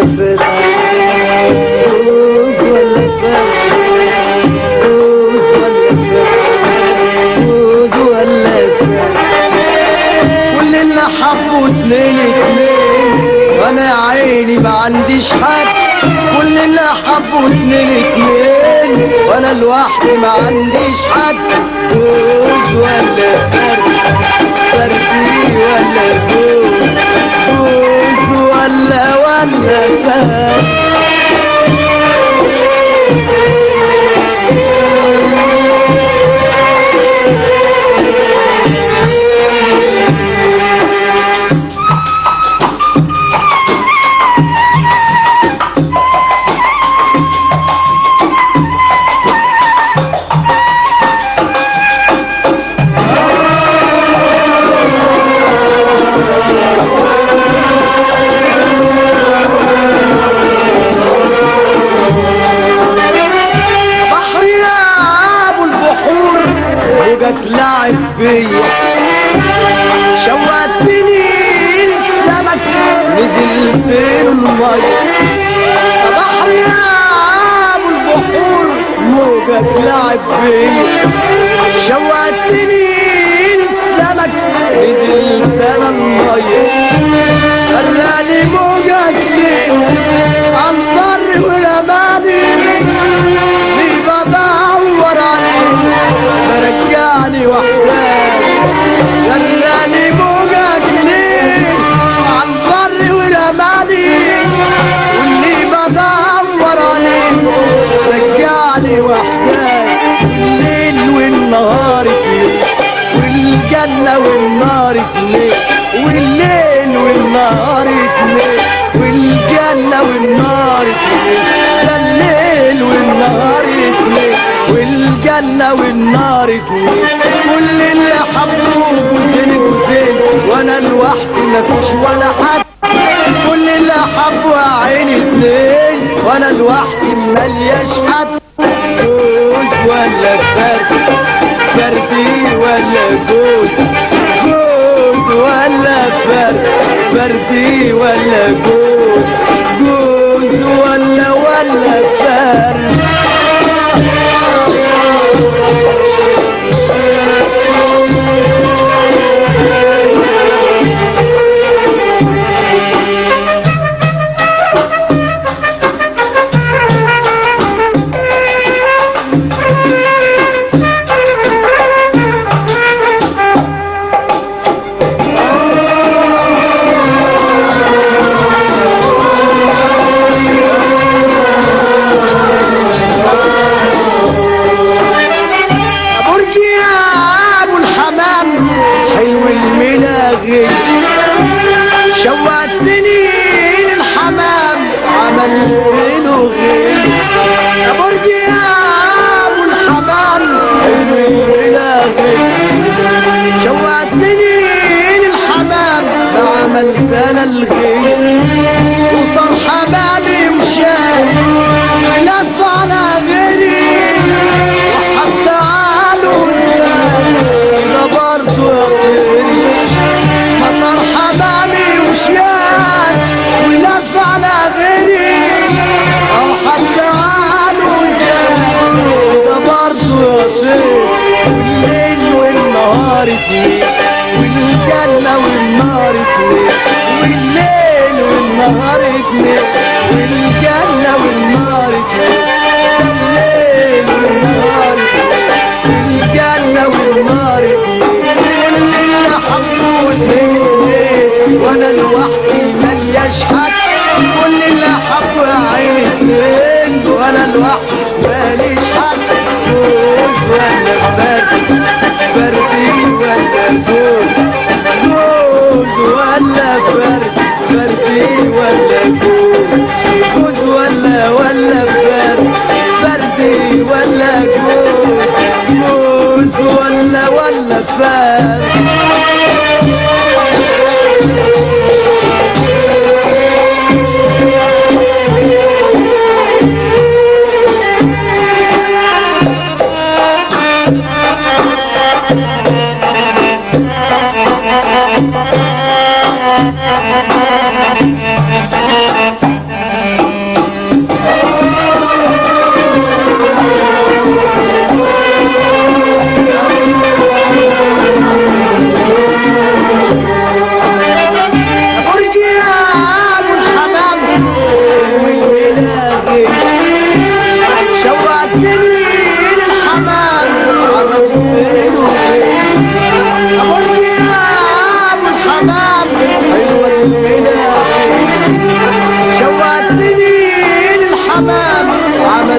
فرد جوز ولا فرد جوز ولا فرد جوز ولا فرد كل اللي حبوا اتنين اتنين وانا يا عيني ما عنديش حد كل اللي حبوا اتنين اتنين وانا لوحدي ما عنديش حد جوز ولا فرد فردي ولا جوز جوز ولا ولا فرد بحر يا ابو البحور وجك لعب بيا شوقتني السمك نزل بين المية بحر يا ابو البحور موجك لعب بيا شوقتني السمك نزل بين المية خلاني موجك ليه عالبر ورماني في بدور عليه فرجعني وحداني خلاني موجك ليه عالبر ورماني واللي بدور عليه رجعني وحداني الليل والنهار اتنين والجنة والنار اتنين والليل والنهار اتنين والجنة والنار اتنين ده الليل والنهار اتنين والجنة والنار اتنين كل اللي حبوه جوزين جوزين وانا لوحدي مفيش ولا حد كل اللي حبوا يا عيني اتنين وانا لوحدي ملياش حد جوز ولا فرد فردي ولا جوز جوز ولا فرد فردي ولا جوز جوز ولا ولا فرد برج يا ابو الحمام حلو الملاغي شوقتني للحمام عملت له غير يا برج يا ابو الحمام حلو الملاغي شوقتني للحمام عملت انا الغير وطر حمامي مشان ولف على غيري وحتى عالو ده برضه يطيري مطر حمامي وشيان ولف على غيري او حتى عالو ده برضه يطيري والليل والنهار اتنين والجنة والنار اتنين والليل والنهار اتنين والجنة والنار اتنين الليل والنهار اتنين الجنة والنار اتنين اللي حبوا اتنين وانا لوحدي ملياش حد كل اللي حبوا يا عيني اتنين وانا لوحدي ماليش حد جوز ولا فرد فردي ولا جوز جوز ولا فرد فردي ولا جوز جوز ولا ولا فرد فردي ولا جوز جوز ولا ولا فرد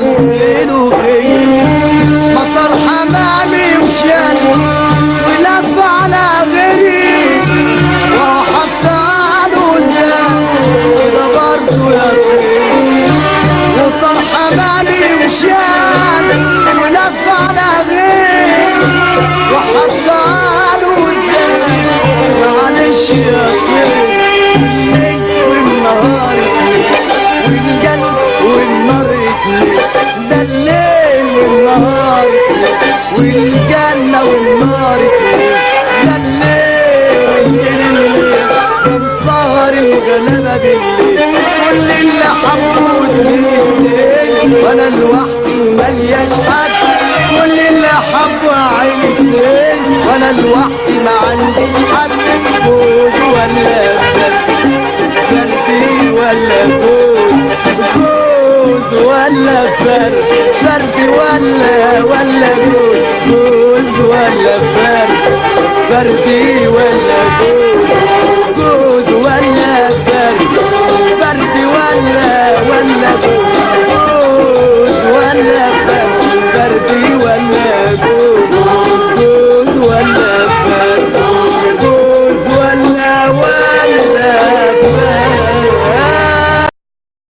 الملوخية مطر حمامي وشال ولف على غريب وحط عنه زاد وده برضه يا سيدي وطر حمامي وشال ولف على غير وحط عنه زاد معلش يا سيدي والنهار والقلب والنار ده الليل والنهار والجنة والنار ده الليل والليل كان سهر الغلابة بالليل كل اللي حبوت بالليل وانا لوحدي ملياش حد كل اللي حبوا عيني وانا لوحدي ما عنديش حد جوز ولا بنت فردي ولا جوز جوز ولا فرد فرد ولا ولا جوز جوز ولا فرد فردي ولا جوز جوز ولا فرد فرد ولا ولا جوز جوز ولا فرد فردي ولا جوز